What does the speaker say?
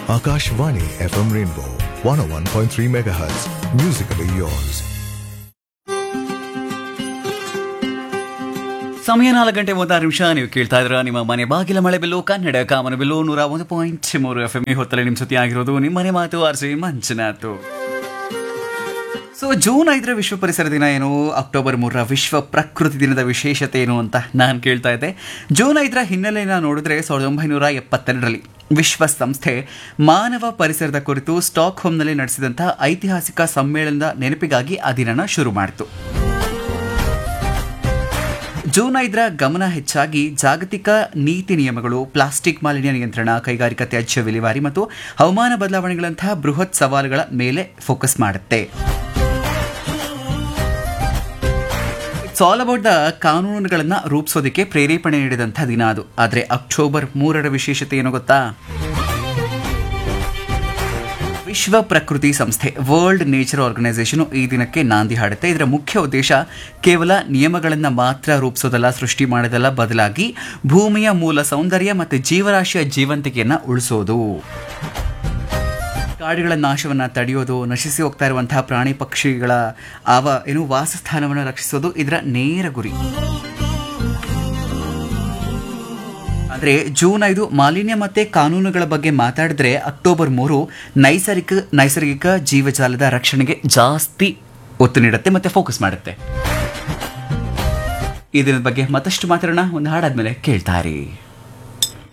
Akashvani FM Rainbow 101.3 MHz. Musically yours. ಸಮಯ ನಾಲ್ಕು ಗಂಟೆ ಮೂವತ್ತಾರು ನಿಮಿಷ ನೀವು ಕೇಳ್ತಾ ಇದ್ರ ನಿಮ್ಮ ಮನೆ ಬಾಗಿಲ ಮಳೆ ಬಿಲ್ಲು ಕನ್ನಡ ಕಾಮನ ಬಿಲ್ಲು ನೂರ ಒಂದು ಪಾಯಿಂಟ್ ಮೂರು ಎಫ್ ಎಂ ಈ ಹೊತ್ತಲ್ಲಿ ನಿಮ್ಮ ಸುದ್ದಿ ಆಗಿರೋದು ನಿಮ್ಮ ಮನೆ ಮಾತು ಆರ್ ಸಿ ಮಂಜುನಾಥ್ ಸೊ ಜೂನ್ ಐದರ ವಿಶ್ವ ಪರಿಸರ ದಿನ ಏನು ಅಕ್ಟೋಬರ್ ಮೂರರ ವಿಶ್ವ ಪ್ರಕೃತಿ ದಿನದ ವಿಶೇಷತೆ ಏನು ಅಂತ ನಾನು ಕೇಳ್ತಾ ಇದ್ದೆ ಜೂನ್ ಐದರ ಹಿನ್ನೆಲೆಯನ್ನು ನೋಡಿದ್ರೆ ಸಾವಿರದ ಒಂಬೈನೂರ ಎಪ್ಪತ್ತೆರಡರಲ್ಲಿ ವಿಶ್ವಸಂಸ್ಥೆ ಮಾನವ ಪರಿಸರದ ಕುರಿತು ಸ್ಟಾಕ್ ಹೋಮ್ನಲ್ಲಿ ನಡೆಸಿದಂಥ ಐತಿಹಾಸಿಕ ಸಮ್ಮೇಳನದ ನೆನಪಿಗಾಗಿ ಆ ದಿನನ ಶುರು ಮಾಡಿತು ಜೂನ್ ಐದರ ಗಮನ ಹೆಚ್ಚಾಗಿ ಜಾಗತಿಕ ನೀತಿ ನಿಯಮಗಳು ಪ್ಲಾಸ್ಟಿಕ್ ಮಾಲಿನ್ಯ ನಿಯಂತ್ರಣ ಕೈಗಾರಿಕಾ ತ್ಯಾಜ್ಯ ವಿಲೇವಾರಿ ಮತ್ತು ಹವಾಮಾನ ಬದಲಾವಣೆಗಳಂತಹ ಬೃಹತ್ ಸವಾಲುಗಳ ಮೇಲೆ ಫೋಕಸ್ ಮಾಡುತ್ತೆ ಇಟ್ಸ್ ಆಲ್ ಅಬೌಟ್ ದ ಕಾನೂನುಗಳನ್ನು ರೂಪಿಸೋದಕ್ಕೆ ಪ್ರೇರೇಪಣೆ ನೀಡಿದಂಥ ದಿನ ಅದು ಆದರೆ ಅಕ್ಟೋಬರ್ ಮೂರರ ವಿಶೇಷತೆ ಏನು ಗೊತ್ತಾ ವಿಶ್ವ ಪ್ರಕೃತಿ ಸಂಸ್ಥೆ ವರ್ಲ್ಡ್ ನೇಚರ್ ಆರ್ಗನೈಸೇಷನ್ ಈ ದಿನಕ್ಕೆ ನಾಂದಿ ಹಾಡುತ್ತೆ ಇದರ ಮುಖ್ಯ ಉದ್ದೇಶ ಕೇವಲ ನಿಯಮಗಳನ್ನು ಮಾತ್ರ ರೂಪಿಸೋದಲ್ಲ ಸೃಷ್ಟಿ ಮಾಡೋದಲ್ಲ ಬದಲಾಗಿ ಭೂಮಿಯ ಮೂಲ ಸೌಂದರ್ಯ ಮತ್ತು ಜೀವರಾಶಿಯ ಜೀವಂತಿಕೆಯನ್ನು ಉಳಿಸೋದು ಕಾಡುಗಳ ನಾಶವನ್ನು ತಡೆಯೋದು ನಶಿಸಿ ಹೋಗ್ತಾ ಇರುವಂತಹ ಪ್ರಾಣಿ ಪಕ್ಷಿಗಳ ಆವ ಏನು ವಾಸಸ್ಥಾನವನ್ನು ರಕ್ಷಿಸೋದು ಇದರ ನೇರ ಗುರಿ ಆದರೆ ಜೂನ್ ಐದು ಮಾಲಿನ್ಯ ಮತ್ತೆ ಕಾನೂನುಗಳ ಬಗ್ಗೆ ಮಾತಾಡಿದ್ರೆ ಅಕ್ಟೋಬರ್ ಮೂರು ನೈಸರ್ಗಿಕ ನೈಸರ್ಗಿಕ ಜೀವಜಾಲದ ರಕ್ಷಣೆಗೆ ಜಾಸ್ತಿ ಒತ್ತು ನೀಡುತ್ತೆ ಮತ್ತೆ ಫೋಕಸ್ ಮಾಡುತ್ತೆ ಈ ದಿನದ ಬಗ್ಗೆ ಮತ್ತಷ್ಟು ಮಾತಾಡೋಣ ಒಂದು ಹಾಡಾದ್ಮೇಲೆ ಕೇಳ್ತಾರೆ